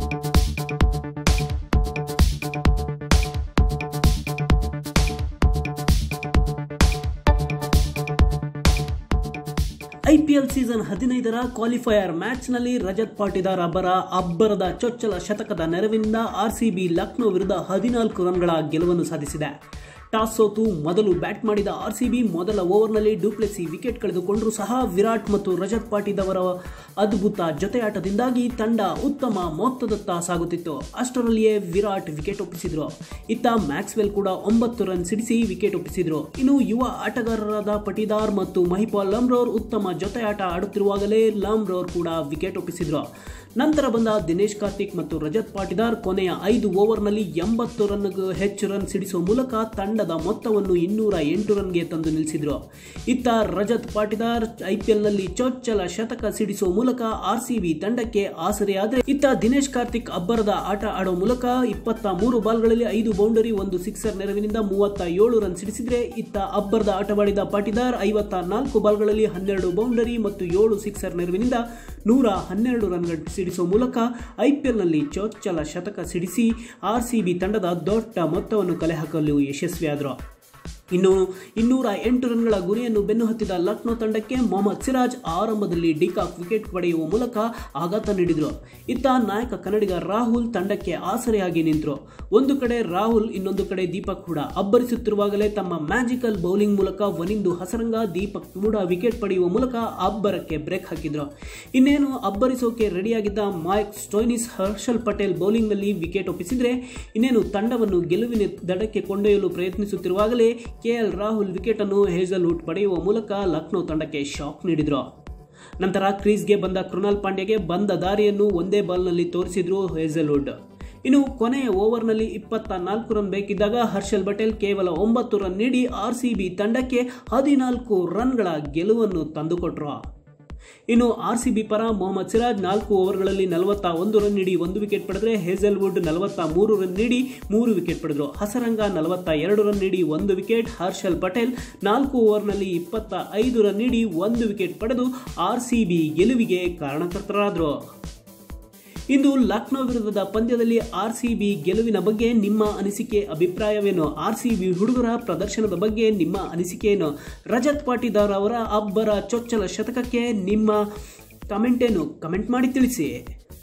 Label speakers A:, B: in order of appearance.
A: IPL season ಹದಿನೈದರ qualifier ಮ್ಯಾಚ್ನಲ್ಲಿ ರಜತ್ ಪಾಟಿದಾರ್ ಅಬ್ಬರ ಅಬ್ಬರದ ಚೊಚ್ಚಲ ಶತಕದ ನೆರವಿನಿಂದ ಆರ್ಸಿಬಿ ಲಕ್ನೋ ವಿರುದ್ಧ ಹದಿನಾಲ್ಕು ರನ್ಗಳ ಗೆಲುವನ್ನು ಸಾಧಿಸಿದೆ ಟಾಸ್ ಸೋತು ಮೊದಲು ಬ್ಯಾಟ್ ಮಾಡಿದ ಆರ್ಸಿಬಿ ಮೊದಲ ಓವರ್ನಲ್ಲಿ ಡೂಪ್ಲೆಸಿ ವಿಕೆಟ್ ಕಳೆದುಕೊಂಡರೂ ಸಹ ವಿರಾಟ್ ಮತ್ತು ರಜತ್ ಪಾಟಿದವರ ಅದ್ಭುತ ಜೊತೆಯಾಟದಿಂದಾಗಿ ತಂಡ ಉತ್ತಮ ಮೊತ್ತದತ್ತ ಸಾಗುತ್ತಿತ್ತು ಅಷ್ಟರಲ್ಲಿಯೇ ವಿರಾಟ್ ವಿಕೆಟ್ ಒಪ್ಪಿಸಿದ್ರು ಇತ್ತ ಮ್ಯಾಕ್ಸ್ವೆಲ್ ಕೂಡ ಒಂಬತ್ತು ರನ್ ಸಿಡಿಸಿ ವಿಕೆಟ್ ಒಪ್ಪಿಸಿದ್ರು ಇನ್ನು ಯುವ ಆಟಗಾರರಾದ ಪಟಿದಾರ್ ಮತ್ತು ಮಹಿಪಾಲ್ ಲಮ್ರೋರ್ ಉತ್ತಮ ಜೊತೆಯಾಟ ಆಡುತ್ತಿರುವಾಗಲೇ ಲಮ್ರೋರ್ ಕೂಡ ವಿಕೆಟ್ ಒಪ್ಪಿಸಿದ್ರು ನಂತರ ಬಂದ ದಿನೇಶ್ ಕಾರ್ತಿಕ್ ಮತ್ತು ರಜತ್ ಪಾಟಿದಾರ್ ಕೊನೆಯ ಐದು ಓವರ್ನಲ್ಲಿ ಎಂಬತ್ತು ರನ್ಗೂ ಹೆಚ್ಚು ರನ್ ಸಿಡಿಸುವ ಮೂಲಕ ತಂಡದ ಮೊತ್ತವನ್ನು ಇನ್ನೂರ ಎಂಟು ರನ್ಗೆ ತಂದು ನಿಲ್ಲಿಸಿದ್ರು ಇತ್ತ ರಜತ್ ಪಾಟಿದಾರ್ ಐಪಿಎಲ್ನಲ್ಲಿ ಚೊಚ್ಚಲ ಶತಕ ಸಿಡಿಸುವ ಮೂಲಕ ಆರ್ಸಿಬಿ ತಂಡಕ್ಕೆ ಆಸರೆಯಾದರೆ ಇತ್ತ ದಿನೇಶ್ ಕಾರ್ತಿಕ್ ಅಬ್ಬರದ ಆಟ ಆಡುವ ಮೂಲಕ ಇಪ್ಪತ್ತ ಮೂರು ಬಾಲ್ಗಳಲ್ಲಿ ಐದು ಬೌಂಡರಿ ಒಂದು ಸಿಕ್ಸರ್ ನೆರವಿನಿಂದ ಮೂವತ್ತ ಏಳು ರನ್ ಸಿಡಿಸಿದ್ರೆ ಇತ್ತ ಅಬ್ಬರದ ಆಟವಾಡಿದ ಪಾಟಿದಾರ್ ಐವತ್ತ ನಾಲ್ಕು ಬಾಲ್ಗಳಲ್ಲಿ ಹನ್ನೆರಡು ಬೌಂಡರಿ ಮತ್ತು ಏಳು ಸಿಕ್ಸರ್ ನೆರವಿನಿಂದ ನೂರ ಹನ್ನೆರಡು ರನ್ಗಳು ಸಿಡಿಸುವ ಮೂಲಕ ಐಪಿಎಲ್ನಲ್ಲಿ ಚೊಚ್ಚಲ ಶತಕ ಸಿಡಿಸಿ ಆರ್ಸಿಬಿ ತಂಡದ ದೊಡ್ಡ ಮೊತ್ತವನ್ನು ಕಲೆ ಹಾಕಲು ಯಶಸ್ವಿಯಾದರು ಇನ್ನು ಇನ್ನೂರ ಎಂಟು ರನ್ಗಳ ಗುರಿಯನ್ನು ಬೆನ್ನು ಹತ್ತಿದ ಲಕ್ನೋ ತಂಡಕ್ಕೆ ಮೊಹಮ್ಮದ್ ಸಿರಾಜ್ ಆರಂಭದಲ್ಲಿ ಡಿಕಾಕ್ ವಿಕೆಟ್ ಪಡೆಯುವ ಮೂಲಕ ಆಘಾತ ನೀಡಿದರು ಇತ್ತ ನಾಯಕ ಕನ್ನಡಿಗ ರಾಹುಲ್ ತಂಡಕ್ಕೆ ಆಸರೆಯಾಗಿ ನಿಂತರು ಒಂದು ಕಡೆ ರಾಹುಲ್ ಇನ್ನೊಂದು ಕಡೆ ದೀಪಕ್ ಕೂಡ ಅಬ್ಬರಿಸುತ್ತಿರುವಾಗಲೇ ತಮ್ಮ ಮ್ಯಾಜಿಕಲ್ ಬೌಲಿಂಗ್ ಮೂಲಕ ವನಿಂದು ಹಸರಂಗ ದೀಪಕ್ ಕೂಡ ವಿಕೆಟ್ ಪಡೆಯುವ ಮೂಲಕ ಅಬ್ಬರಕ್ಕೆ ಬ್ರೇಕ್ ಹಾಕಿದ್ರು ಇನ್ನೇನು ಅಬ್ಬರಿಸೋಕೆ ರೆಡಿಯಾಗಿದ್ದ ಮೈಕ್ ಸ್ಟೋಯ್ನಿಸ್ ಹರ್ಷಲ್ ಪಟೇಲ್ ಬೌಲಿಂಗ್ನಲ್ಲಿ ವಿಕೆಟ್ ಒಪ್ಪಿಸಿದ್ರೆ ಇನ್ನೇನು ತಂಡವನ್ನು ಗೆಲುವಿನ ದಡಕ್ಕೆ ಕೊಂಡೊಯ್ಯಲು ಪ್ರಯತ್ನಿಸುತ್ತಿರುವಾಗಲೇ ಕೆಎಲ್ ರಾಹುಲ್ ವಿಕೆಟ್ ಅನ್ನು ಹೇಜಲ್ವುಡ್ ಪಡೆಯುವ ಮೂಲಕ ಲಕ್ನೋ ತಂಡಕ್ಕೆ ಶಾಕ್ ನೀಡಿದ್ರು ನಂತರ ಕ್ರೀಸ್ಗೆ ಬಂದ ಕೃಣಾಲ್ ಪಾಂಡ್ಯಗೆ ಬಂದ ದಾರಿಯನ್ನು ಒಂದೇ ಬಾಲ್ನಲ್ಲಿ ತೋರಿಸಿದ್ರು ಹೇಜಲ್ವುಡ್ ಇನ್ನು ಕೊನೆಯ ಓವರ್ನಲ್ಲಿ ಇಪ್ಪತ್ತ ನಾಲ್ಕು ರನ್ ಬೇಕಿದ್ದಾಗ ಹರ್ಷಲ್ ಪಟೇಲ್ ಕೇವಲ ಒಂಬತ್ತು ರನ್ ನೀಡಿ ಆರ್ಸಿಬಿ ತಂಡಕ್ಕೆ ಹದಿನಾಲ್ಕು ರನ್ಗಳ ಗೆಲುವನ್ನು ತಂದುಕೊಟ್ರು ಇನ್ನು ಆರ್ ಸಿ ಬಿ ಪರ ಮೊಹಮ್ಮದ್ ಸಿರಾಜ್ ನಾಲ್ಕು ಓವರ್ಗಳಲ್ಲಿ ನಲವತ್ತ ಒಂದು ರನ್ ನೀಡಿ ಒಂದು ವಿಕೆಟ್ ಪಡೆದರೆ ಹೇಜಲ್ವುಡ್ ನಲವತ್ತ ಮೂರು ರನ್ ನೀಡಿ ಮೂರು ವಿಕೆಟ್ ಪಡೆದರು ಹಸರಂಗ ನಲವತ್ತ ಎರಡು ರನ್ ನೀಡಿ ಒಂದು ವಿಕೆಟ್ ಹರ್ಷಲ್ ಪಟೇಲ್ ನಾಲ್ಕು ಓವರ್ನಲ್ಲಿ ಇಪ್ಪತ್ತ ಐದು ರನ್ ನೀಡಿ ಒಂದು ವಿಕೆಟ್ ಪಡೆದು ಆರ್ ಸಿ ಬಿ ಗೆಲುವಿಗೆ ಕಾರಣಕರ್ತರಾದರು ಇಂದು ಲಕ್ನೋ ವಿರುದ್ಧದ ಪಂದ್ಯದಲ್ಲಿ ಆರ್ಸಿಬಿ ಗೆಲುವಿನ ಬಗ್ಗೆ ನಿಮ್ಮ ಅನಿಸಿಕೆ ಅಭಿಪ್ರಾಯವೇನು ಆರ್ಸಿಬಿ ಹುಡುಗರ ಪ್ರದರ್ಶನದ ಬಗ್ಗೆ ನಿಮ್ಮ ಅನಿಸಿಕೆ ಏನು ರಜತ್ ಪಾಟಿದಾರ್ ಅವರ ಅಬ್ಬರ ಚೊಚ್ಚಲ ಶತಕಕ್ಕೆ ನಿಮ್ಮ ಕಮೆಂಟ್ ಏನು ಕಮೆಂಟ್ ಮಾಡಿ ತಿಳಿಸಿ